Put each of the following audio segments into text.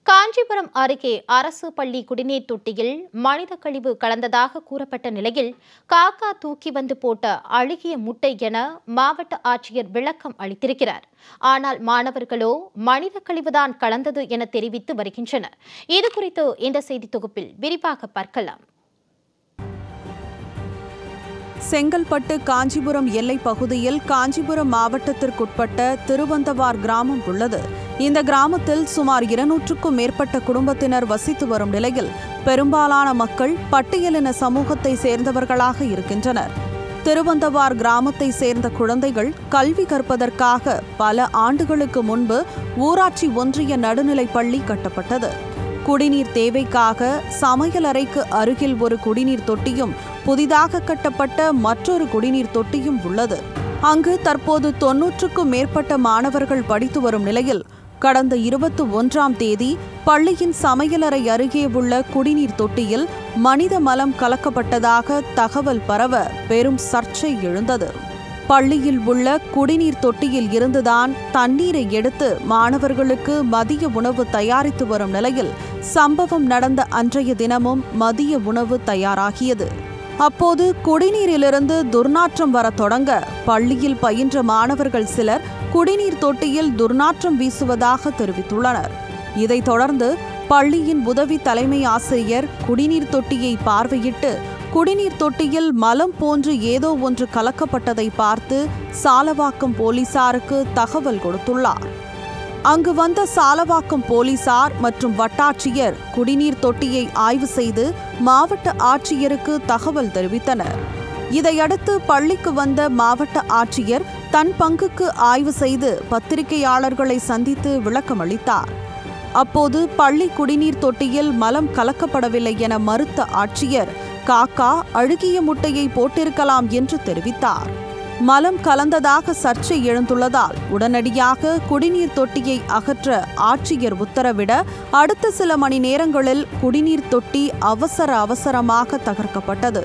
காஞ்சிபுரம் அருகே அரசு பள்ளி குடிநீர் தொட்டியில் மனித கழிவு கலந்ததாக கூறப்பட்ட நிலையில் காக்கா தூக்கி வந்து போட்ட அழுகிய முட்டை என மாவட்ட ஆட்சியர் விளக்கம் அளித்திருக்கிறார் ஆனால் மாணவர்களோ மனித கழிவுதான் கலந்தது என தெரிவித்து வருகின்றனர் இது குறித்து இந்த செய்தி தொகுப்பில் விரிவாக பார்க்கலாம் செங்கல்பட்டு காஞ்சிபுரம் எல்லைப் பகுதியில் காஞ்சிபுரம் மாவட்டத்திற்குட்பட்ட திருவந்தவார் கிராமம் உள்ளது இந்த கிராமத்தில் சுமார் இருநூற்றுக்கும் மேற்பட்ட குடும்பத்தினர் வசித்து வரும் நிலையில் பெரும்பாலான மக்கள் பட்டியலின சமூகத்தை சேர்ந்தவர்களாக இருக்கின்றனர் திருவந்தவார் கிராமத்தை சேர்ந்த குழந்தைகள் கல்வி கற்பதற்காக பல ஆண்டுகளுக்கு முன்பு ஊராட்சி ஒன்றிய நடுநிலைப் பள்ளி கட்டப்பட்டது குடிநீர் தேவைக்காக சமையலறைக்கு அருகில் ஒரு குடிநீர் தொட்டியும் புதிதாக கட்டப்பட்ட மற்றொரு குடிநீர் தொட்டியும் உள்ளது அங்கு தற்போது தொன்னூற்றுக்கும் மேற்பட்ட மாணவர்கள் படித்து வரும் நிலையில் கடந்த இருபத்தி ஒன்றாம் தேதி பள்ளியின் சமையலறை அருகே உள்ள குடிநீர் தொட்டியில் மனித மலம் கலக்கப்பட்டதாக தகவல் பரவ பெரும் சர்ச்சை எழுந்தது பள்ளியில் உள்ள குடிநீர் தொட்டியில் இருந்துதான் தண்ணீரை எடுத்து மாணவர்களுக்கு மதிய உணவு தயாரித்து வரும் நிலையில் சம்பவம் நடந்த அன்றைய தினமும் மதிய உணவு தயாராகியது அப்போது குடிநீரிலிருந்து துர்நாற்றம் வர தொடங்க பள்ளியில் பயின்ற மாணவர்கள் சிலர் குடிநீர் தொட்டியில் துர்நாற்றம் வீசுவதாக தெரிவித்துள்ளனர் இதைத் தொடர்ந்து பள்ளியின் உதவி தலைமை ஆசிரியர் குடிநீர் தொட்டியை பார்வையிட்டு குடிநீர் தொட்டியில் மலம் போன்று ஏதோ ஒன்று கலக்கப்பட்டதை பார்த்து சாலவாக்கம் போலீசாருக்கு தகவல் கொடுத்துள்ளார் அங்கு வந்த சாலவாக்கம் போலீசார் மற்றும் வட்டாட்சியர் குடிநீர் தொட்டியை ஆய்வு செய்து மாவட்ட ஆட்சியருக்கு தகவல் தெரிவித்தனர் இதையடுத்து பள்ளிக்கு வந்த மாவட்ட ஆட்சியர் தன் பங்குக்கு ஆய்வு செய்து பத்திரிகையாளர்களை சந்தித்து விளக்கமளித்தார் அப்போது பள்ளி குடிநீர் தொட்டியில் மலம் கலக்கப்படவில்லை என மறுத்த ஆட்சியர் காக்கா அழுகிய முட்டையை போட்டிருக்கலாம் என்று தெரிவித்தார் மலம் கலந்ததாக சர்ச்சை எழுந்துள்ளதால் உடனடியாக குடிநீர் தொட்டியை அகற்ற ஆட்சியர் உத்தரவிட அடுத்த சில மணி நேரங்களில் குடிநீர் தொட்டி அவசர அவசரமாக தகர்க்கப்பட்டது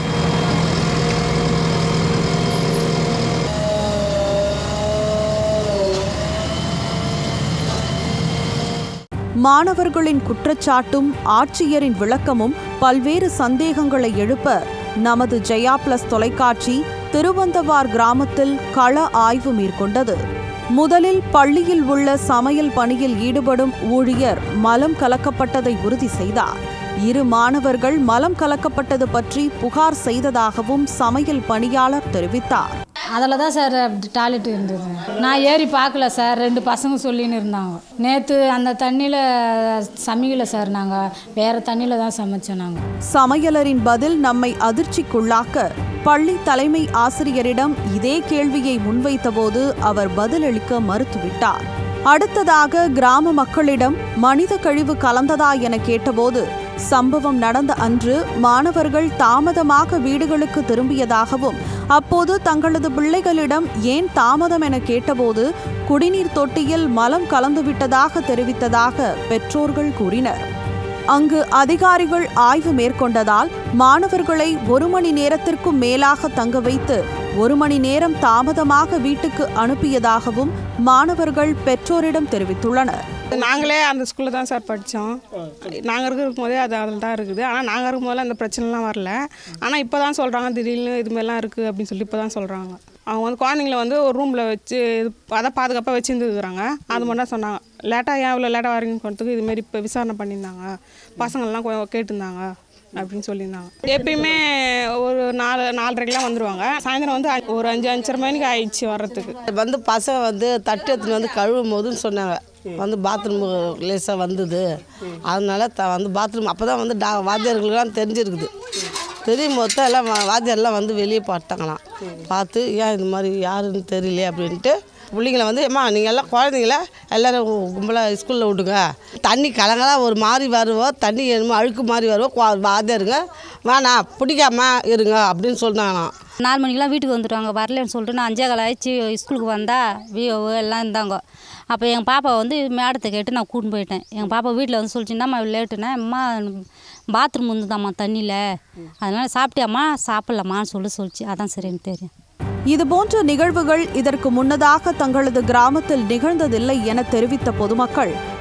மாணவர்களின் குற்றச்சாட்டும் ஆட்சியரின் விளக்கமும் பல்வேறு சந்தேகங்களை எழுப்ப நமது ஜெயா பிளஸ் தொலைக்காட்சி திருவந்தவார் கிராமத்தில் கள ஆய்வு மேற்கொண்டது முதலில் பள்ளியில் உள்ள சமையல் பணியில் ஈடுபடும் ஊழியர் மலம் கலக்கப்பட்டதை உறுதி செய்தார் இரு மாணவர்கள் மலம் கலக்கப்பட்டது பற்றி புகார் செய்ததாகவும் சமையல் பணியாளர் தெரிவித்தார் அதில் தான் சார் டாய்லெட் இருந்தது நான் ஏறி பார்க்கல சார் ரெண்டு பசங்க சொல்லின்னு இருந்தாங்க நேற்று அந்த தண்ணியில் சமைக்கல சார் நாங்கள் வேறு தண்ணியில் தான் சமைச்சோம் நாங்கள் சமையலரின் பதில் நம்மை அதிர்ச்சிக்குள்ளாக்க பள்ளி தலைமை ஆசிரியரிடம் இதே கேள்வியை முன்வைத்தபோது அவர் பதிலளிக்க மறுத்துவிட்டார் அடுத்ததாக கிராம மக்களிடம் மனித கழிவு கலந்ததா என கேட்டபோது சம்பவம் நடந்த அன்று மாணவர்கள் தாமதமாக வீடுகளுக்கு திரும்பியதாகவும் அப்போது தங்களது பிள்ளைகளிடம் ஏன் தாமதம் என கேட்டபோது குடிநீர் தொட்டியில் மலம் கலந்துவிட்டதாக தெரிவித்ததாக பெற்றோர்கள் கூறினர் அங்கு அதிகாரிகள் ஆய்வு மேற்கொண்டதால் மாணவர்களை ஒரு மணி நேரத்திற்கும் மேலாக தங்க வைத்து ஒரு மணி நேரம் தாமதமாக வீட்டுக்கு அனுப்பியதாகவும் மாணவர்கள் பெற்றோரிடம் தெரிவித்துள்ளனர் நாங்களே அந்த ஸ்கூலில் தான் சார் படித்தோம் நாங்கள் இருக்கும் போதே அது அதில் தான் இருக்குது ஆனால் நாங்கள் இருக்கும் போதெல்லாம் அந்த பிரச்சனைலாம் வரல ஆனால் இப்போ தான் சொல்கிறாங்க திடீர்னு இது மாதிரிலாம் இருக்குது அப்படின்னு சொல்லி இப்போ தான் சொல்கிறாங்க அவங்க வந்து குழந்தைங்கள வந்து ஒரு ரூமில் வச்சு இது அதை பாதுகாப்பாக வச்சுருந்துருக்குறாங்க அது மட்டும் தான் சொன்னாங்க லேட்டாக ஏன் இவ்வளோ லேட்டாக வரீங்கன்னு கொண்டதுக்கு இதுமாரி இப்போ விசாரணை பண்ணியிருந்தாங்க பசங்கள்லாம் கொ- கேட்டிருந்தாங்க அப்படின்னு சொல்லியிருந்தாங்க எப்பயுமே ஒரு நாலு நாலரைக்கெலாம் வந்துடுவாங்க சாயந்தரம் வந்து அ- ஒரு அஞ்சு அஞ்சரை மணிக்கு ஆயிடுச்சு வர்றதுக்கு வந்து பசங்க வந்து தட்டு எடுத்துன்னு வந்து கழுவும் போதுன்னு சொன்னாங்க வந்து பாத்ரூம் லேசாக வந்தது அதனால த வந்து பாத்ரூம் அப்போ தான் வந்து டா வாத்தியார்களுக்கெல்லாம் தெரிஞ்சிருக்குது தெரியும் போது தான் எல்லாம் வா- வாத்தியார்லாம் வந்து வெளியே பார்த்தாங்களாம் பார்த்து ஏன் இது மாதிரி யாருன்னு தெரியலையே அப்படின்ட்டு பிள்ளைங்கள வந்து அம்மா நீங்கள் எல்லாம் குழந்தைங்கள எல்லோரும் கும்பலாக ஸ்கூலில் விட்டுங்க தண்ணி கலங்கலாம் ஒரு மாதிரி வருவோம் தண்ணி என்னமோ அழுக்கு மாதிரி வருவோம் குவா- வாத்தியாருங்க வேணாம் பிடிக்காம இருங்க அப்படின்னு சொன்னாங்களாம் நாலு மணிக்கெலாம் வீட்டுக்கு வந்துடுவாங்க வரலன்னு சொல்லிட்டு நான் அஞ்சே கால் ஆயிடுச்சு ஸ்கூலுக்கு வந்தால் விஓ எல்லாம் இருந்தாங்க அப்போ எங்கள் பாப்பா வந்து மேடத்தை கேட்டு நான் கூட்டின்னு போயிட்டேன் எங்கள் பாப்பா வீட்டில் வந்து சொல்லிச்சு என்னம்மா லேட்டுனேன் அம்மா பாத்ரூம் வந்துதாம்மா தண்ணியில் அதனால் சாப்பிட்டியாம்மா சாப்பிட்லாமான்னு சொல்லி சொல்லிச்சு அதான் சரி எனக்கு தெரியும் இதுபோன்ற நிகழ்வுகள் இதற்கு முன்னதாக தங்களது கிராமத்தில் நிகழ்ந்ததில்லை என தெரிவித்த பொதுமக்கள்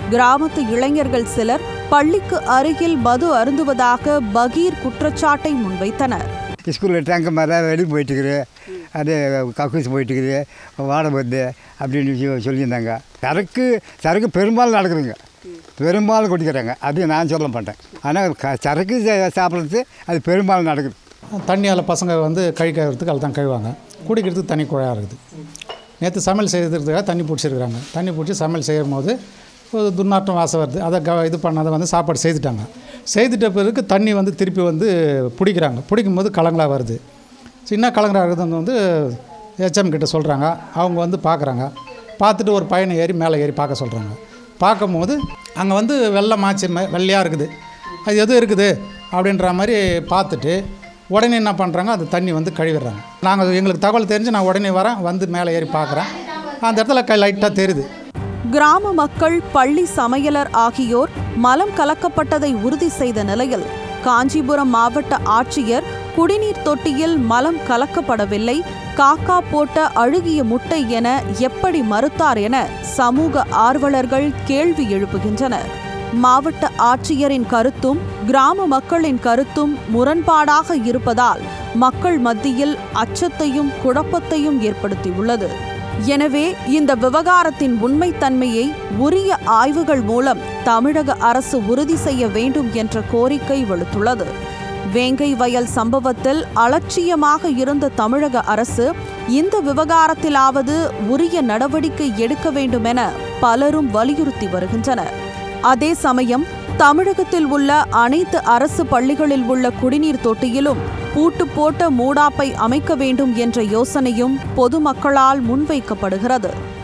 கிராமத்து இளைஞர்கள் சிலர் பள்ளிக்கு அருகில் மது அருந்துவதாக பகீர் குற்றச்சாட்டை முன்வைத்தனர் ஸ்கூலில் டேங்க் மாதிரி வெளியே போயிட்டுருக்குது அது கக்கூஸ் போயிட்டுருக்குது வாடகை வருது அப்படின்னு சொல்லி- சொல்லியிருந்தாங்க சரக்கு சரக்கு பெரும்பாலும் நடக்குதுங்க பெரும்பாலும் குடிக்கிறாங்க அது நான் சொல்ல மாட்டேன் ஆனால் க சரக்கு சா- சாப்பிட்றது அது பெரும்பாலும் நடக்குது தண்ணியால் பசங்க வந்து கழி கழுவுறதுக்கு அதில் தான் கழுவாங்க குடிக்கிறதுக்கு தண்ணி குழாயாக இருக்குது நேற்று சமையல் செய்யறதுக்காக தண்ணி பிடிச்சிருக்கிறாங்க தண்ணி பிடிச்சி சமையல் செய்யும் போது ஒரு துர்நாற்றம் வாசம் வருது அதை க இது பண்ணாத வந்து சாப்பாடு செய்துட்டாங்க செய்துட்ட பிறகு தண்ணி வந்து திருப்பி வந்து பிடிக்கிறாங்க பிடிக்கும் போது கலங்களாக வருது சின்ன கலங்களாக இருக்கிறது வந்து ஹெச்எம் கிட்ட சொல்கிறாங்க அவங்க வந்து பார்க்குறாங்க பார்த்துட்டு ஒரு பையனை ஏறி மேலே ஏறி பார்க்க சொல்கிறாங்க பார்க்கும்போது அங்கே வந்து வெள்ளை மாச்சி ம- வெள்ளையாக இருக்குது அது எது இருக்குது அப்படின்ற மாதிரி பார்த்துட்டு உடனே என்ன பண்ணுறாங்க அந்த தண்ணி வந்து கழுவிடுறாங்க நாங்கள் எங்களுக்கு தகவல் தெரிஞ்சு நான் உடனே வரேன் வந்து மேலே ஏறி பார்க்குறேன் அந்த இடத்துல க லைட்டாக தெரியுது கிராம மக்கள் பள்ளி சமையலர் ஆகியோர் மலம் கலக்கப்பட்டதை உறுதி செய்த நிலையில் காஞ்சிபுரம் மாவட்ட ஆட்சியர் குடிநீர் தொட்டியில் மலம் கலக்கப்படவில்லை காக்கா போட்ட அழுகிய முட்டை என எப்படி மறுத்தார் என சமூக ஆர்வலர்கள் கேள்வி எழுப்புகின்றனர் மாவட்ட ஆட்சியரின் கருத்தும் கிராம மக்களின் கருத்தும் முரண்பாடாக இருப்பதால் மக்கள் மத்தியில் அச்சத்தையும் குழப்பத்தையும் ஏற்படுத்தியுள்ளது எனவே இந்த விவகாரத்தின் உண்மைத்தன்மையை உரிய ஆய்வுகள் மூலம் தமிழக அரசு உறுதி செய்ய வேண்டும் என்ற கோரிக்கை வெளுத்துள்ளது வேங்கை வயல் சம்பவத்தில் அலட்சியமாக இருந்த தமிழக அரசு இந்த விவகாரத்திலாவது உரிய நடவடிக்கை எடுக்க வேண்டுமென பலரும் வலியுறுத்தி வருகின்றனர் அதே சமயம் தமிழகத்தில் உள்ள அனைத்து அரசு பள்ளிகளில் உள்ள குடிநீர் தொட்டியிலும் பூட்டு போட்ட மூடாப்பை அமைக்க வேண்டும் என்ற யோசனையும் பொதுமக்களால் முன்வைக்கப்படுகிறது